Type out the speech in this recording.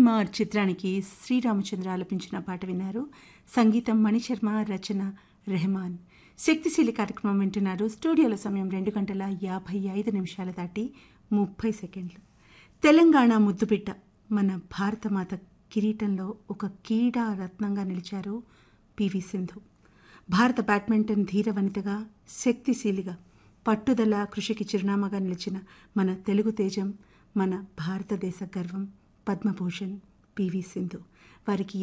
తీన్మార్ చిత్రానికి శ్రీరామచంద్ర ఆలపించిన పాట విన్నారు సంగీతం మణిశర్మ రచన రెహమాన్ శక్తిశీలి కార్యక్రమం వింటున్నారు స్టూడియోలో సమయం రెండు గంటల యాభై ఐదు నిమిషాల దాటి ముప్పై సెకండ్లు తెలంగాణ ముద్దుబిడ్డ మన భారతమాత కిరీటంలో ఒక క్రీడా రత్నంగా నిలిచారు పివి సింధు భారత బ్యాడ్మింటన్ ధీర వనితగా శక్తిశీలిగా పట్టుదల కృషికి చిరునామాగా నిలిచిన మన తెలుగు తేజం మన భారతదేశ గర్వం పద్మభూషణ్ పివి సింధు వారికి